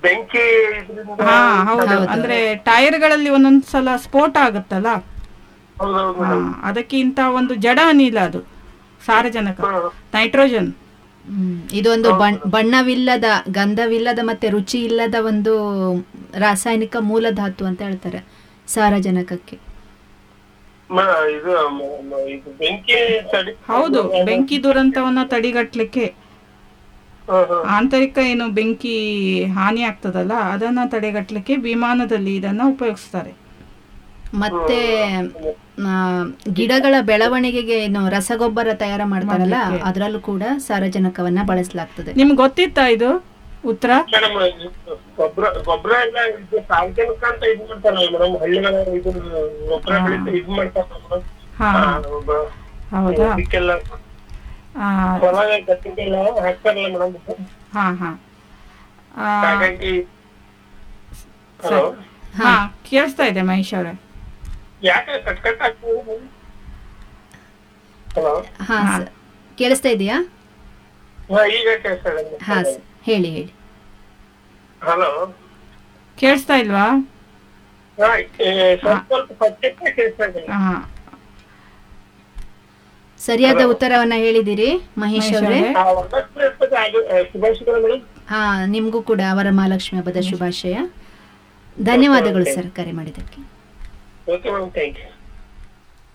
ಬೆಂಕಿ ಇದ್ರಿಂದ ಹಾ ಹೌದು ಅಂದ್ರೆ ಟೈರ್ಗಳಲ್ಲಿ ಒಂದೊಂದ್ ಸಲ ಸ್ಫೋಟ ಆಗುತ್ತಲ್ಲ ಹೌದೌದು ಹಾ, ಅದಕ್ಕೆ ಇಂತ ಒಂದು ಜಡ ಅನಿಲ ಅದು ಸಾರಜನಕ ನೈಟ್ರೋಜನ್ ಹ್ಮ್. ಇದೊಂದು ಬಣ್- ಬಣ್ಣವಿಲ್ಲದ ಗಂಧವಿಲ್ಲದ ಮತ್ತೆ ರುಚಿ ಇಲ್ಲದ ಒಂದು ರಾಸಾಯನಿಕ ಮೂಲಧಾತು ಅಂತ ಹೇಳ್ತಾರೆ ಸಾರಜನಕಕ್ಕೆ ಮ- ಇದು ಮ- ಮ- ಇದು ಬೆಂಕಿ ತಡಿ ಹೌದು ಬೆಂಕಿ ದುರಂತವನ್ನ ತಡೆಗಟ್ಲಿಕ್ಕೆ ಹಾ, ಹಾ. ಆಂತರಿಕ ಏನು ಬೆಂಕಿ ಹಾನಿ ಆಗ್ತದಲ್ಲ ಅದನ್ನ ತಡೆಗಟ್ಲಿಕ್ಕೆ ವಿಮಾನದಲ್ಲಿ ಇದನ್ನ ಉಪಯೋಗಿಸ್ತಾರೆ ಮತ್ತೆ ಆ, ಗಿಡಗಳ ಬೆಳವಣಿಗೆಗೆ ಏನು ರಸಗೊಬ್ಬರ ತಯಾರು ಮಾಡ್ತಾರಲ್ಲ ಮಾಡ್ಲಿಕ್ಕೆ. ಅದರಲ್ಲೂ ಕೂಡ ಸಾರಜನಕವನ್ನ ಬಳಸಲಾಗ್ತದೆ ನಿಮ್ಗೆ ಗೊತ್ತಿತ್ತಾ ಇದು ಉತ್ತರ ಮೇಡಮ್ ಗೊಬ್ಬರ ಗೊಬ್ಬರ ಎಲ್ಲ ಇದು ಸಾರ್ವಜನಿಕ ಅಂತ ಇದು ಮಾಡ್ತಾರಲ್ಲ ಮೇಡಮ್ ಹಳ್ಳಿಗಳ ಇದು ಗೊಬ್ಬರ ಬೆಳಿತ ಇದು ಮಾಡ್ತಾರಲ್ಲ ಮೇಡಮ್ ಹಾ ಹಾ. ಹೌದಾ ಇದಕ್ಕೆಲ್ಲ ಆ, ಹೊಲ ಗದ್ದೆಗೆಲ್ಲ ಹಾಕ್ತಾರಲ್ಲ ಮೇಡಮ್ ಹಾ ಹಾ ಆ, ಹಾಗಾಗಿ ಸರಿ. ಹಲೋ ಹಾ ಕೇಳಿಸ್ತಾ ಇದೆ ಮಹೇಶ್ ಅವ್ರೆ ಯಾಕೆ ಕಟ್ ಕಟ್ ಆಗ್ತದೆ ಹಲೋ ಹಾ ಸರ್ ಕೇಳಿಸ್ತಾ ಇದೆಯಾ ಹಾ ಈಗ ಕೇಳ್ತಾ ಇದೆ ಹಾ ಸರ್ ಹೇಳಿ ಹೇಳಿ ಹಲೋ ಕೇಳಿಸ್ತಾ ಇಲ್ವಾ ಹಾ ಏ, ಸ್ವಲ್ಪ ಸ್ವಲ್ಪ ಪಚ್ಚಕ್ಕೆ ಕೇಳ್ತಾ ಇದೆ ಹಾ ಸರಿಯಾದ ಉತ್ತರವನ್ನ ಹೇಳಿದಿರಿ ಮಹೇಶ್ ಮಹೇಶ್ ಅವರೇ ಅವ್ರೆ. ಆ, ವರದಕ್ಷಿಣೆ ಇರ್ತದೆ, ಅದು, ಆ, ಶುಭಾಶಯಗಳು ಮೇಡಮ್ ಹಾ ನಿಮಗೂ ಕೂಡ ಅವರ ಮಹಾಲಕ್ಷ್ಮಿ ಹಬ್ಬದ ಶುಭಾಶಯ ಧನ್ಯವಾದಗಳು ಸರ್ ಕರೆ ಮಾಡಿದ್ದಕ್ಕೆ ಓಕೆ ಮೇಡಮ್ ಥ್ಯಾಂಕ್ ಯು